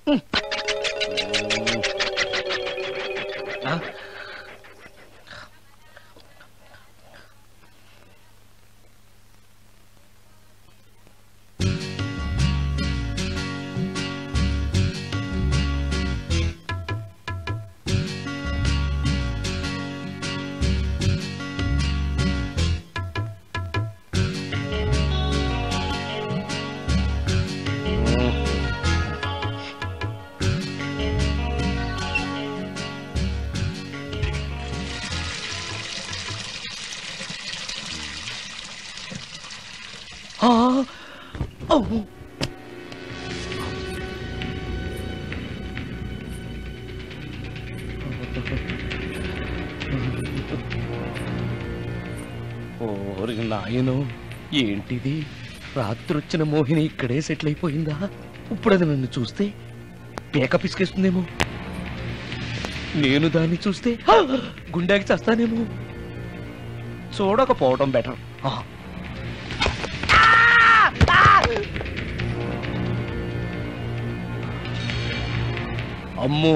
ఆ? ఆ! అవ్వు. ఓరి నాయను ఏంటిది రాత్రొచ్చిన మోహిని ఇక్కడే సెటిల్ అయిపోయిందా ఇప్పుడు అది నన్ను చూస్తే పేక పిసికేస్తుందేమో నేను దాన్ని చూస్తే ఆ! గుండెకి చస్తానేమో చూడకపోవడం బెటర్ అమ్మో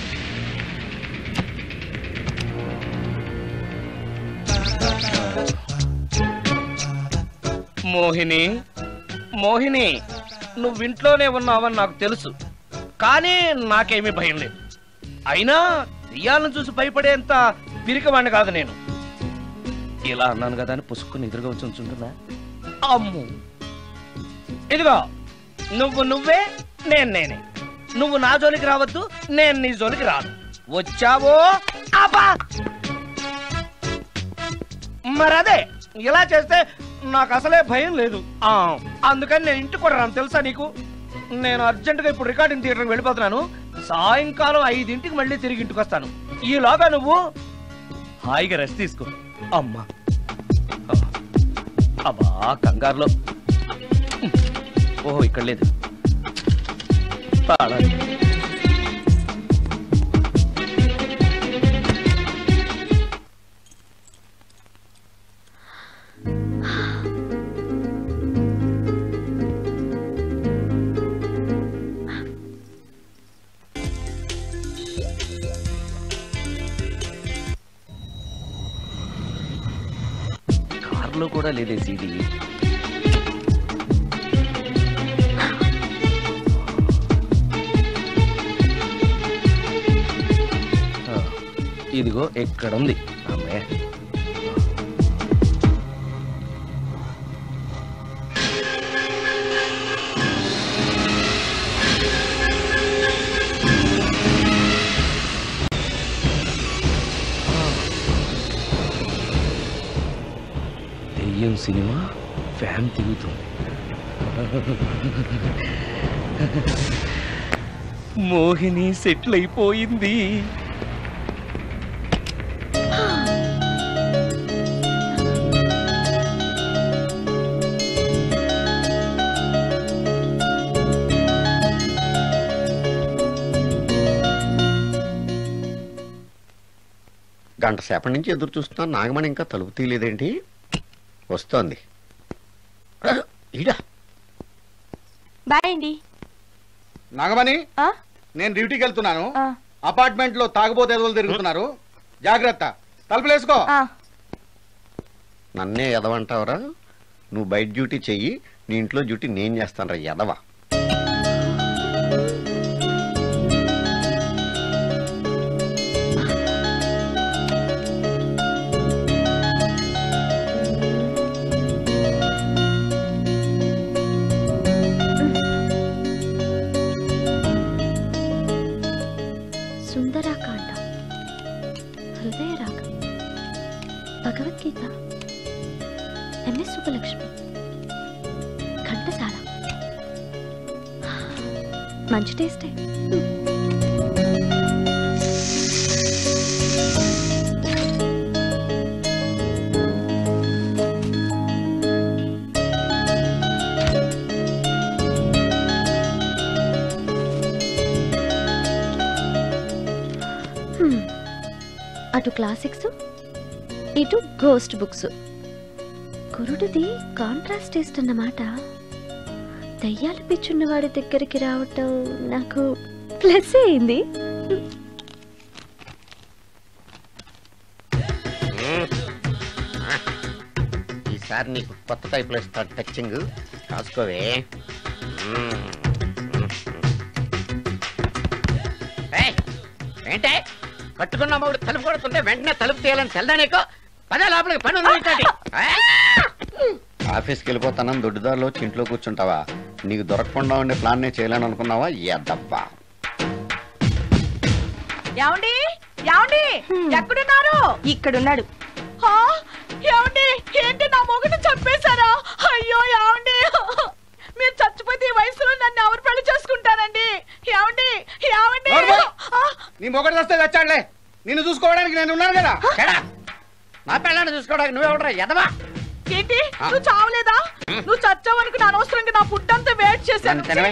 మోహిని మోహిని నువ్వు ఇంట్లోనే ఉన్నావని నాకు తెలుసు కానీ నాకేమీ భయం లేదు అయినా దెయ్యాలను చూసి భయపడేంత పిరికవాణ్ణి కాదు నేను ఇలా అన్నాను కదా అని పుసుక్కుని ఎదురుగా వచ్చి ఉంచుంటున్నా అమ్ము ఇదిగో నువ్వు నువ్వే నేను నేనే నువ్వు నా జోలికి రావద్దు నేను నీ జోలికి రాను వచ్చావో అబ్బా మరదే ఇలా చేస్తే నాకు అసలే భయం లేదు ఆ అందుకని నేను ఇంటికి కూడా రాను తెలుసా నీకు నేను అర్జెంటుగా ఇప్పుడు రికార్డింగ్ థియేటర్కి వెళ్ళిపోతున్నాను సాయంకాలం ఐదింటికి మళ్ళీ తిరిగి ఇంటికి వస్తాను ఈలోగా నువ్వు హాయిగా రెస్ట్ తీసుకో అమ్మా ఆ, అబ్బా కంగారులో ఓహో ఇక్కడ లేదు తాళాలు. కారులో కూడా లేదే సీడీ ఆ, ఇదిగో ఎక్కడ ఉంది అమ్మే దెయ్యం సినిమా ఫ్యాన్ తిరుగుతుంది మోహిని సెటిల్ అయిపోయింది గంట సేపటి నుంచి ఎదురు చూస్తున్నాను నాగమణి ఇంకా తలుపు తీయలేదేంటి వస్తోంది ఆ, ఈడా బాయ్ అండి నాగమణి ఆ? నేను డ్యూటీకి వెళ్తున్నాను ఆ, అపార్ట్మెంట్ లో తాగుబోతే ఎదవలు తిరుగుతున్నారు జాగ్రత్త తలుపులేసుకో ఆ. నన్నే ఎదవంటావరా నువ్వు బయట డ్యూటీ చెయ్యి నీ ఇంట్లో డ్యూటీ నేను చేస్తాను రా ఎదవ సుందరాకాండ హృదయ రాగం భగవద్గీత ఎంఎస్ సుబ్బలక్ష్మి ఘంటసాల మంచి టేస్టే హ్మ్. అటు క్లాసిక్స్ ఇటు గోస్ట్ బుక్స్ కురుడిది కాంట్రాస్ట్ టేస్ట్ అన్నమాట దయ్యాలు పిచ్చున్న వాడి దగ్గరికి రావటం నాకు ప్లస్ అయింది ఈసారి నీకు కొత్త టైప్లో ఇస్తాడు టచ్చింగ్ రాసుకోవే మ్మ్. ఏయ్, ఏంటే కట్టుకున్న మూడు తలుపు కొడుతుంటే వెంటనే తలుపు తీయాలని తెల్దా నీకు పదే లోపలికి పని ఉంది నీతోటి. ఆ! ఆఫీస్కి వెళ్ళిపోతానని దొడ్డిదారిలో వచ్చి ఇంట్లో కూర్చుంటావా నీకు దొరకకుండా ఉండే ప్లాన్ నేను చేయలేను అనుకున్నావా ఎద్దబ్బా ఏమండి ఏమండి ఎక్కడున్నారు ఇక్కడున్నాడు హా? ఏమండి ఏంటి నా మొగుడు చంపేశారా అయ్యో ఏమండి మీరు చచ్చిపోతే ఈ వయసులో నన్ను ఎవరు పెళ్లి చేసుకుంటారండి ఏమండి ఏమండి నోర్మల్. ఆ, నీ మొగడు వస్తే వచ్చాడులే నిన్ను చూసుకోవడానికి నేను ఉన్నాను కదా చెడా. నా పిల్లని చూసుకోవడానికి నువ్వెవడరా ఎదవా ఏంటి నువ్వు చావలేదా నువ్వు చచ్చావనుకుని అనవసరంగా నా ఫుడ్ అంతా వేట్ చేశాను నన్ను తినవే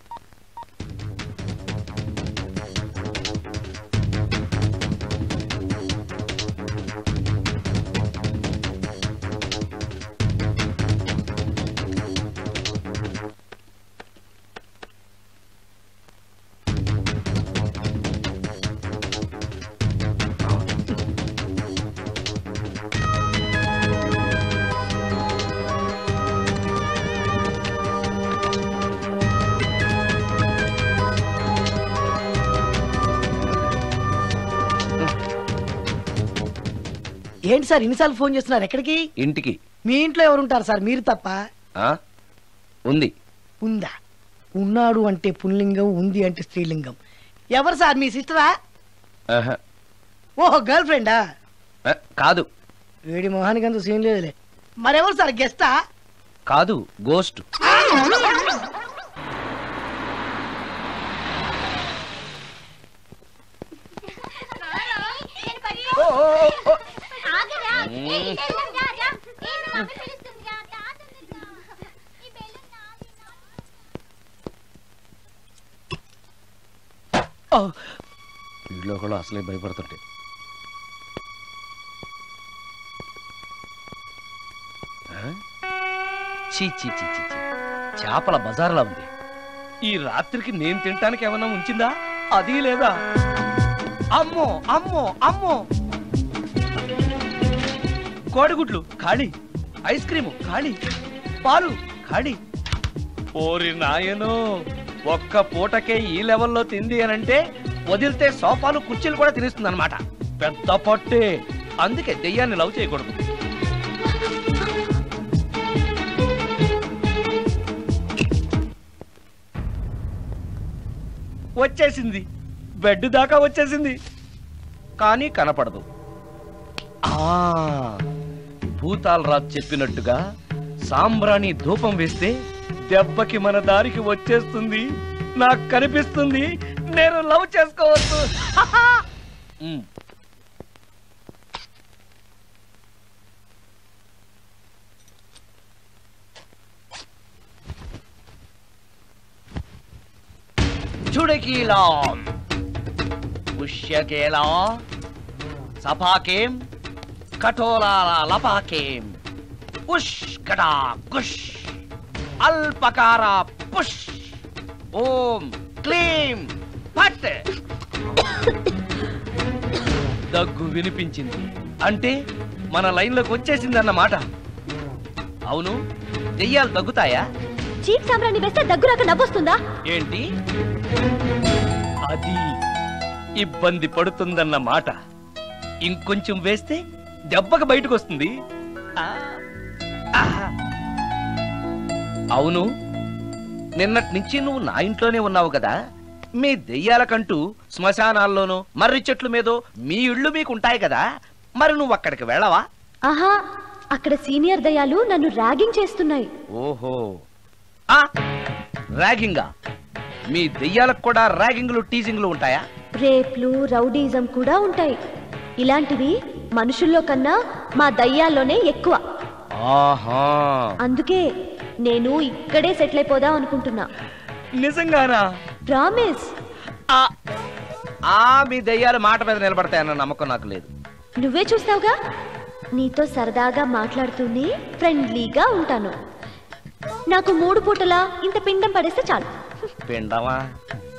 ఏంటి సార్ ఇన్నిసార్లు ఫోన్ చేస్తున్నారు ఎక్కడికి ఇంటికి మీ ఇంట్లో ఎవరుంటారు సార్ మీరు తప్ప ఆ ఉంది ఉందా ఉన్నాడు అంటే పుల్లింగం ఉంది అంటే స్త్రీలింగం ఎవరు సార్ మీ సిస్టరా ఆహా. ఓహో గర్ల్ ఫ్రెండా ఆ, కాదు వేడి మొహానికి అంత సీన్ లేదులే మరెవరు సార్ గెస్టా కాదు గోస్ట్ వీళ్ళు కూడా అసలే భయపడుతుంటే ఆ? చీ చీ చీ చీ చీ. చేపల బజార్లా ఉంది ఈ రాత్రికి నేను తినటానికి ఏమన్నా ఉంచిందా అది లేదా అమ్మో అమ్మో అమ్మో కోడిగుడ్లు ఖాళీ ఐస్ క్రీము ఖాళీ పాలు ఖాళీ ఓరి నాయనో ఒక్క పూటకే ఈ లెవెల్లో తింది అనంటే వదిలితే సోఫాలు కుర్చీలు కూడా తినేస్తుంది అనమాట పెద్ద పొట్టే అందుకే దెయ్యాన్ని లవ్ చేయకూడదు వచ్చేసింది బెడ్ దాకా వచ్చేసింది కానీ కనపడదు ఆ భూతాలరాజు చెప్పినట్టుగా సాంబ్రాణి ధూపం వేస్తే దెబ్బకి మన దారికి వచ్చేస్తుంది నాకు కనిపిస్తుంది నేను లవ్ చేసుకోవచ్చు ఉమ్. చుడకీలాం పుష్యకేలా సపాకేం కఠోలాల లపాకేం ఉష్ కటా కుష్ అల్పకార పుష్ ఓం క్లీం పట్ దగ్గు వినిపించింది అంటే మన లైన్లోకి వచ్చేసింది అన్నమాట అవును దెయ్యాలు దగ్గుతాయా చీప్ సాంబ్రాన్ని వేస్తే దగ్గు రాక నవ్వొస్తుందా ఏంటి అది ఇబ్బంది పడుతుందన్న మాట ఇంకొంచెం వేస్తే దెబ్బకి బయటకు వస్తుంది ఆ, ఆహా. అవును నిన్నటి నుంచి నువ్వు నా ఇంట్లోనే ఉన్నావు కదా మీ దెయ్యాలకంటూ శ్మశానాల్లోనూ మర్రి చెట్ల మీదో మీ ఇళ్ళు మీకు ఉంటాయి కదా మరి నువ్వు అక్కడికి వెళ్ళవా ఆహా అక్కడ సీనియర్ దయాలు నన్ను ర్యాగింగ్ చేస్తున్నాయి ఓహో ఆ ర్యాగింగా మీ దెయ్యాలకు కూడా ర్యాగింగ్లు టీజింగ్లు ఉంటాయా రేప్లు రౌడీజం కూడా ఉంటాయి ఇలాంటివి మనుషుల్లో కన్నా మా దయ్యాల్లోనే ఎక్కువ ఆహా అందుకే నేను ఇక్కడే సెటిల్ అయిపోదాం అనుకుంటున్నా నిజంగానా ప్రామిస్ ఆ ఆ మీ దెయ్యాలు మాట మీద నిలబడతాయన్న నమ్మకం నాకు లేదు నువ్వే చూస్తావుగా నీతో సరదాగా మాట్లాడుతూనే ఫ్రెండ్లీగా ఉంటాను నాకు మూడు పూటలా ఇంత పిండం పడేస్తే చాలు పిండమా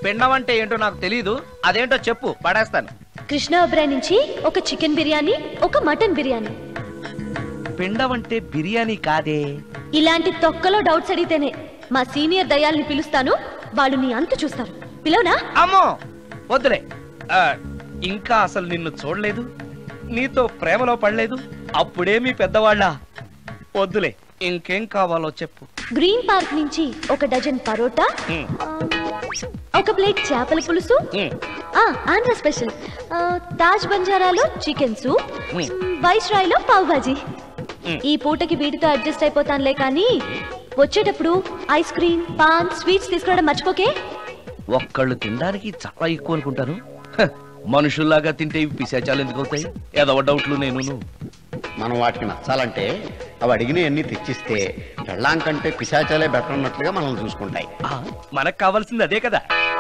పిండం అంటే ఏంటో నాకు తెలియదు అదేంటో చెప్పు పడేస్తాను కృష్ణ ఒబ్రాయ్ నుంచి ఒక చికెన్ బిర్యానీ ఒక మటన్ బిర్యానీ పిండం అంటే బిర్యానీ కాదే ఇలాంటి తొక్కలో డౌట్స్ అడిగితేనే మా సీనియర్ దయాల్ని పిలుస్తాను వాళ్ళు నీ అంతు చూస్తారు పిలవనా అమ్మో వద్దులే ఆ, ఇంకా అసలు నిన్ను చూడలేదు నీతో ప్రేమలో పడలేదు అప్పుడే మీ పెద్దవాళ్ళ వద్దులే ఇంకేం కావాలో చెప్పు గ్రీన్ పార్క్ నుంచి ఒక డజన్ పరోటా ఉమ్, ఆ, ఒక ప్లేట్ చేపల పులుసు ఉమ్, ఆ, ఆంధ్ర స్పెషల్ ఆ, తాజ్ బంజారాలో చికెన్ సూప్ ఉమ్. వైస్ రాయ్లో పావ్ భాజీ మ్. ఈ పూటకి వీటితో అడ్జస్ట్ అయిపోతానులే కానీ వచ్చేటప్పుడు ఐస్ క్రీమ్ పాన్ స్వీట్స్ తీసుకురావడం మర్చిపోకే ఒక్కళ్ళు తినడానికి చాలా ఎక్కువ అనుకుంటాను హ, మనుషుల్లాగా తింటే ఇవి పిశాచాలు ఎందుకు అవుతాయి ఏదో డౌట్లు నేను మనం వాటికి నచ్చాలంటే అవి అడిగినవన్నీ తెచ్చిస్తే పెళ్ళాం కంటే పిశాచాలే బెటర్ అన్నట్లుగా మనల్ని చూసుకుంటాయి మనకు కావాల్సింది అదే కదా